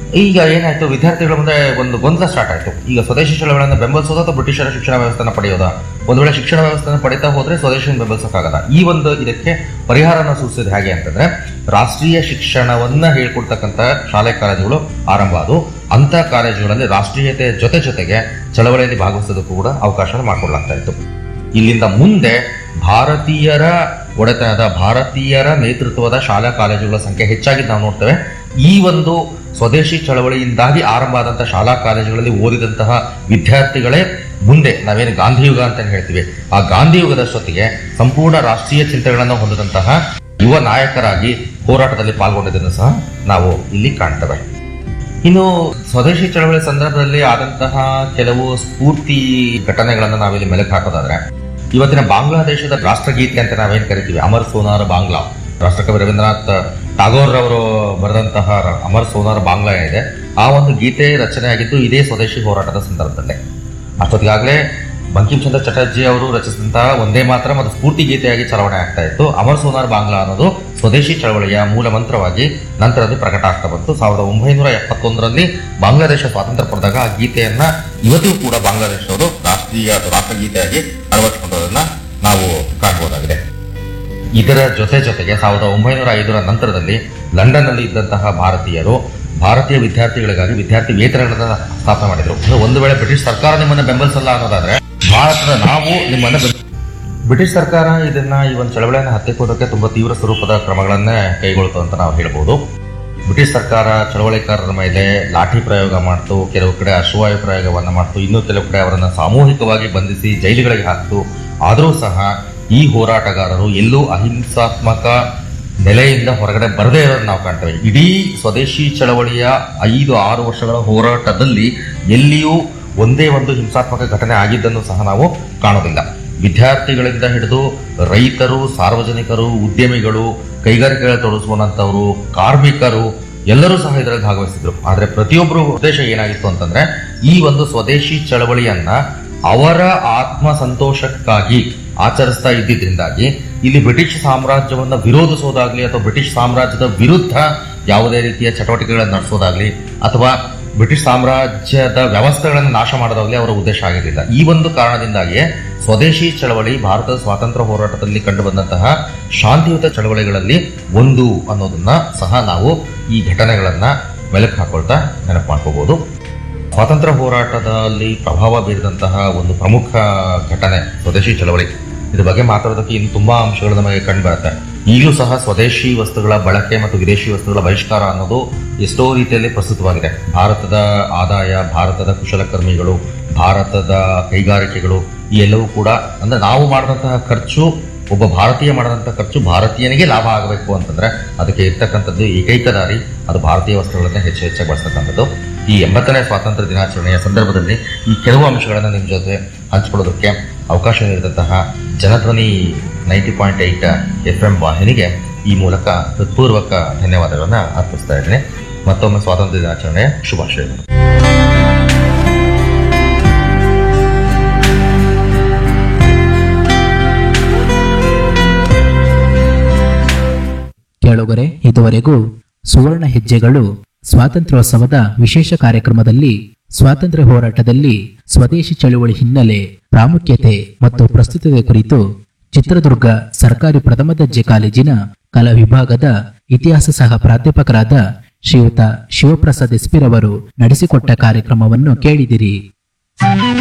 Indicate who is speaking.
Speaker 1: ಈಗ ಏನಾಯ್ತು ವಿದ್ಯಾರ್ಥಿಗಳ ಮುಂದೆ ಒಂದು ಗೊಂದಲ ಸ್ಟಾರ್ಟ್ ಆಯ್ತು ಈಗ ಸ್ವದೇಶಿ ಚಳವಳಿಯನ್ನು ಬೆಂಬಲಿಸೋದು ಅಥವಾ ಬ್ರಿಟಿಷರ ಶಿಕ್ಷಣ ವ್ಯವಸ್ಥೆನ ಪಡೆಯೋದಾ ಒಂದು ವೇಳೆ ಶಿಕ್ಷಣ ವ್ಯವಸ್ಥೆನ ಪಡಿತಾ ಹೋದ್ರೆ ಸ್ವದೇಶಿಯನ್ನು ಬೆಂಬಲಿಸೋಕ್ಕಾಗಲ್ಲ ಈ ಒಂದು ಇದಕ್ಕೆ ಪರಿಹಾರನ ಸೂಚಿಸಿದ ಹೇಗೆ ಅಂತಂದ್ರೆ ರಾಷ್ಟ್ರೀಯ ಶಿಕ್ಷಣವನ್ನ ಹೇಳ್ಕೊಡ್ತಕ್ಕಂಥ ಶಾಲೆ ಕಾಲೇಜುಗಳು ಆರಂಭ ಆದವು ಅಂತ ಕಾಲೇಜುಗಳಲ್ಲಿ ರಾಷ್ಟ್ರೀಯತೆಯ ಜೊತೆ ಜೊತೆಗೆ ಚಳವಳಿಯಲ್ಲಿ ಭಾಗವಹಿಸೋದಕ್ಕೂ ಕೂಡ ಅವಕಾಶ ಮಾಡಿಕೊಡ್ಲಾಗ್ತಾ ಇತ್ತು ಇಲ್ಲಿಂದ ಮುಂದೆ ಭಾರತೀಯರ ಒಡೆತನದ ಭಾರತೀಯರ ನೇತೃತ್ವದ ಶಾಲಾ ಕಾಲೇಜುಗಳ ಸಂಖ್ಯೆ ಹೆಚ್ಚಾಗಿ ನಾವು ನೋಡ್ತೇವೆ ಈ ಒಂದು ಸ್ವದೇಶಿ ಚಳವಳಿಯಿಂದಾಗಿ ಆರಂಭ ಆದಂತಹ ಶಾಲಾ ಕಾಲೇಜುಗಳಲ್ಲಿ ಓದಿದಂತಹ ವಿದ್ಯಾರ್ಥಿಗಳೇ ಮುಂದೆ ನಾವೇನು ಗಾಂಧಿ ಯುಗ ಅಂತ ಹೇಳ್ತೀವಿ ಆ ಗಾಂಧಿ ಯುಗದಷ್ಟೊತ್ತಿಗೆ ಸಂಪೂರ್ಣ ರಾಷ್ಟ್ರೀಯ ಚಿಂತನೆಗಳನ್ನು ಹೊಂದಿದಂತಹ ಯುವ ನಾಯಕರಾಗಿ ಹೋರಾಟದಲ್ಲಿ ಪಾಲ್ಗೊಂಡಿದ್ದನ್ನು ಸಹ ನಾವು ಇಲ್ಲಿ ಕಾಣ್ತೇವೆ ಇನ್ನು ಸ್ವದೇಶಿ ಚಳವಳಿ ಸಂದರ್ಭದಲ್ಲಿ ಆದಂತಹ ಕೆಲವು ಸ್ಫೂರ್ತಿ ಘಟನೆಗಳನ್ನು ನಾವಿಲ್ಲಿ ಮೆಲುಕು ಹಾಕೋದಾದ್ರೆ ಇವತ್ತಿನ ಬಾಂಗ್ಲಾದೇಶದ ರಾಷ್ಟ್ರಗೀತೆ ಅಂತ ನಾವೇನ್ ಕರಿತೀವಿ ಅಮರ್ ಸೋನಾರ್ ಬಾಂಗ್ಲಾ ರಾಷ್ಟ್ರಕವಿ ರವೀಂದ್ರನಾಥ್ ಟಾಗೋರ್ ಅವರು ಬರೆದಂತಹ ರ- ಅಮರ್ ಸೋನಾರ್ ಬಾಂಗ್ಲಾ ಏನಿದೆ ಆ ಒಂದು ಗೀತೆ ರಚನೆ ಆಗಿದ್ದು ಇದೇ ಸ್ವದೇಶಿ ಹೋರಾಟದ ಸಂದರ್ಭದಲ್ಲೇ ಅಷ್ಟೊತ್ತಿಗಾಗಲೇ ಬಂಕಿಂ ಚಂದ್ರ ಚಟರ್ಜಿ ಅವರು ರಚಿಸಿದಂತಹ ಒಂದೇ ಮಾತ್ರ ಮತ್ತು ಸ್ಫೂರ್ತಿ ಗೀತೆಯಾಗಿ ಚಲಾವಣೆ ಆಗ್ತಾ ಇತ್ತು ಅಮರ್ ಸೋನಾರ್ ಬಾಂಗ್ಲಾ ಅನ್ನೋದು ಸ್ವದೇಶಿ ಚಳವಳಿಯ ಮೂಲ ಮಂತ್ರವಾಗಿ ನಂತರದಲ್ಲಿ ಪ್ರಕಟ ಆಗ್ತಾ ಬಂತು ಸಾವಿರದ ಒಂಬೈನೂರ ಎಪ್ಪತ್ತೊಂದರಲ್ಲಿ ಬಾಂಗ್ಲಾದೇಶ ಸ್ವಾತಂತ್ರ್ಯ ಪಡೆದಾಗ ಆ ಗೀತೆಯನ್ನ ಇವತ್ತಿಗೂ ಕೂಡ ಬಾಂಗ್ಲಾದೇಶವರು ರಾಷ್ಟ್ರೀಯ ಅಥವಾ ರಾಷ್ಟ್ರಗೀತೆಯಾಗಿ ಅಳವಡಿಸಿಕೊಂಡದನ್ನ ನಾವು ಕಾಣಬಹುದಾಗಿದೆ ಇದರ ಜೊತೆ ಜೊತೆಗೆ ಸಾವಿರದ ಒಂಬೈನೂರ ಐದರ ನಂತರದಲ್ಲಿ ಲಂಡನ್ನಲ್ಲಿ ಇದ್ದಂತಹ ಭಾರತೀಯರು ಭಾರತೀಯ ವಿದ್ಯಾರ್ಥಿಗಳಿಗಾಗಿ ವಿದ್ಯಾರ್ಥಿ ವೇತನಗಳನ್ನ ಸ್ಥಾಪನೆ ಮಾಡಿದ್ರು ಅಂದ್ರೆ ಒಂದು ವೇಳೆ ಬ್ರಿಟಿಷ್ ಸರ್ಕಾರ ನಿಮ್ಮನ್ನ ಬೆಂಬಲಿಸಲ್ಲ ಅನ್ನೋದಾದ್ರೆ ಭಾರತದ ನಾವು ನಿಮ್ಮನ್ನ ಬೆಂಬ- ಬ್ರಿಟಿಷ್ ಸರ್ಕಾರ ಇದನ್ನ ಈ ಒಂದು ಚಳವಳಿಯನ್ನು ಹತ್ತಿಕ್ಕೋದಕ್ಕೆ ತುಂಬಾ ತೀವ್ರ ಸ್ವರೂಪದ ಕ್ರಮಗಳನ್ನೇ ಕೈಗೊಳ್ತು ಅಂತ ನಾವು ಹೇಳ್ಬೋದು ಬ್ರಿಟಿಷ್ ಸರ್ಕಾರ ಚಳವಳಿಕಾರರ ಮೇಲೆ ಲಾಠಿ ಪ್ರಯೋಗ ಮಾಡ್ತು ಕೆಲವು ಕಡೆ ಅಶ್ವಾಯು ಪ್ರಯೋಗವನ್ನ ಮಾಡ್ತು ಇನ್ನೂ ಕೆಲವು ಕಡೆ ಅವರನ್ನ ಸಾಮೂಹಿಕವಾಗಿ ಬಂಧಿಸಿ ಜೈಲುಗಳಿಗೆ ಹಾಕ್ತು ಆದರೂ ಸಹ ಈ ಹೋರಾಟಗಾರರು ಎಲ್ಲೂ ಅಹಿಂಸಾತ್ಮಕ ನೆಲೆಯಿಂದ ಹೊರಗಡೆ ಬರದೇ ಇರೋದನ್ನ ನಾವು ಕಾಣ್ತೇವೆ ಇಡೀ ಸ್ವದೇಶಿ ಚಳವಳಿಯ ಐದು ಆರು ವರ್ಷಗಳ ಹೋರಾಟದಲ್ಲಿ ಎಲ್ಲಿಯೂ ಒಂದೇ ಒಂದು ಹಿಂಸಾತ್ಮಕ ಘಟನೆ ಆಗಿದ್ದನ್ನು ಸಹ ನಾವು ಕಾಣೋದಿಲ್ಲ ವಿದ್ಯಾರ್ಥಿಗಳಿಂದ ಹಿಡಿದು ರೈತರು ಸಾರ್ವಜನಿಕರು ಉದ್ಯಮಿಗಳು ಕೈಗಾರಿಕೆಗಳ ತೊಡಗಿಸುವಂತವರು ಕಾರ್ಮಿಕರು ಎಲ್ಲರೂ ಸಹ ಇದರಲ್ಲಿ ಭಾಗವಹಿಸಿದ್ರು ಆದ್ರೆ ಪ್ರತಿಯೊಬ್ಬರು ಉದ್ದೇಶ ಏನಾಗಿತ್ತು ಅಂತಂದ್ರೆ ಈ ಒಂದು ಸ್ವದೇಶಿ ಚಳವಳಿಯನ್ನ ಅವರ ಆತ್ಮ ಸಂತೋಷಕ್ಕಾಗಿ ಆಚರಿಸ್ತಾ ಇದ್ದಿದ್ರಿಂದಾಗಿ ಇಲ್ಲಿ ಬ್ರಿಟಿಷ್ ಸಾಮ್ರಾಜ್ಯವನ್ನ ವಿರೋಧಿಸೋದಾಗ್ಲಿ ಅಥವಾ ಬ್ರಿಟಿಷ್ ಸಾಮ್ರಾಜ್ಯದ ವಿರುದ್ಧ ಯಾವುದೇ ರೀತಿಯ ಚಟುವಟಿಕೆಗಳನ್ನು ನಡೆಸೋದಾಗ್ಲಿ ಅಥವಾ ಬ್ರಿಟಿಷ್ ಸಾಮ್ರಾಜ್ಯದ ವ್ಯವಸ್ಥೆಗಳನ್ನು ನಾಶ ಮಾಡೋದಾಗ್ಲಿ ಅವರ ಉದ್ದೇಶ ಆಗಿರಲಿಲ್ಲ ಈ ಒಂದು ಕಾರಣದಿಂದಾಗಿಯೇ ಸ್ವದೇಶಿ ಚಳವಳಿ ಭಾರತದ ಸ್ವಾತಂತ್ರ್ಯ ಹೋರಾಟದಲ್ಲಿ ಕಂಡುಬಂದಂತಹ ಶಾಂತಿಯುತ ಚಳವಳಿಗಳಲ್ಲಿ ಒಂದು ಅನ್ನೋದನ್ನ ಸಹ ನಾವು ಈ ಘಟನೆಗಳನ್ನ ಮೆಲುಕು ಹಾಕೊಳ್ತಾ ನೆನಪು ಮಾಡ್ಕೋಬಹುದು ಸ್ವಾತಂತ್ರ್ಯ ಹೋರಾಟದಲ್ಲಿ ಪ್ರಭಾವ ಬೀರಿದಂತಹ ಒಂದು ಪ್ರಮುಖ ಘಟನೆ ಸ್ವದೇಶಿ ಚಳವಳಿ ಇದ್ರ ಬಗ್ಗೆ ಮಾತಾಡೋದಕ್ಕೆ ಇನ್ನು ತುಂಬಾ ಅಂಶಗಳು ನಮಗೆ ಕಂಡು ಬರುತ್ತೆ ಈಗಲೂ ಸಹ ಸ್ವದೇಶಿ ವಸ್ತುಗಳ ಬಳಕೆ ಮತ್ತು ವಿದೇಶಿ ವಸ್ತುಗಳ ಬಹಿಷ್ಕಾರ ಅನ್ನೋದು ಎಷ್ಟೋ ರೀತಿಯಲ್ಲಿ ಪ್ರಸ್ತುತವಾಗಿದೆ ಭಾರತದ ಆದಾಯ ಭಾರತದ ಕುಶಲಕರ್ಮಿಗಳು ಭಾರತದ ಕೈಗಾರಿಕೆಗಳು ಈ ಎಲ್ಲವೂ ಕೂಡ ಅಂದ್ರೆ ನಾವು ಮಾಡಿದಂತಹ ಖರ್ಚು ಒಬ್ಬ ಭಾರತೀಯ ಮಾಡಿದಂತಹ ಖರ್ಚು ಭಾರತೀಯನಿಗೆ ಲಾಭ ಆಗಬೇಕು ಅಂತಂದ್ರೆ ಅದಕ್ಕೆ ಇರ್ತಕ್ಕಂಥದ್ದು ಏಕೈಕ ದಾರಿ ಅದು ಭಾರತೀಯ ವಸ್ತುಗಳನ್ನೇ ಹೆಚ್ಚು ಹೆಚ್ಚಾಗಿ ಬಳಸ್ತಕ್ಕಂಥದ್ದು ಈ ಎಂಬತ್ತನೇ ಸ್ವಾತಂತ್ರ್ಯ ದಿನಾಚರಣೆಯ ಸಂದರ್ಭದಲ್ಲಿ ಈ ಕೆಲವು ಅಂಶಗಳನ್ನು ನಿಮ್ಮ ಜೊತೆ ಹಂಚಿಕೊಳ್ಳೋದಕ್ಕೆ ಅವಕಾಶ ನೀಡಿದಂತಹ Janadhwani ninety point eight F M ವಾಹಿನಿಗೆ ಈ ಮೂಲಕ ಹೃತ್ಪೂರ್ವಕ ಧನ್ಯವಾದಗಳನ್ನು ಅರ್ಪಿಸ್ತಾ ಇದ್ದೇನೆ ಮತ್ತೊಮ್ಮೆ ಸ್ವಾತಂತ್ರ್ಯ ದಿನಾಚರಣೆಯ ಶುಭಾಶಯಗಳು
Speaker 2: ಕೇಳುಗರೆ ಇದುವರೆಗೂ ಸುವರ್ಣ ಹೆಜ್ಜೆಗಳು ಸ್ವಾತಂತ್ರ್ಯೋತ್ಸವದ ವಿಶೇಷ ಕಾರ್ಯಕ್ರಮದಲ್ಲಿ ಸ್ವಾತಂತ್ರ್ಯ ಹೋರಾಟದಲ್ಲಿ ಸ್ವದೇಶಿ ಚಳುವಳಿ ಹಿನ್ನೆಲೆ ಪ್ರಾಮುಖ್ಯತೆ ಮತ್ತು ಪ್ರಸ್ತುತತೆ ಕುರಿತು ಚಿತ್ರದುರ್ಗ ಸರ್ಕಾರಿ ಪ್ರಥಮ ದರ್ಜೆ ಕಾಲೇಜಿನ ಕಲಾ ವಿಭಾಗದ ಇತಿಹಾಸ ಸಹ ಪ್ರಾಧ್ಯಾಪಕರಾದ ಶ್ರೀಯುತ ಶಿವಪ್ರಸಾದ್ ಎಸ್ಪಿರವರು ನಡೆಸಿಕೊಟ್ಟ ಕಾರ್ಯಕ್ರಮವನ್ನು ಕೇಳಿದಿರಿ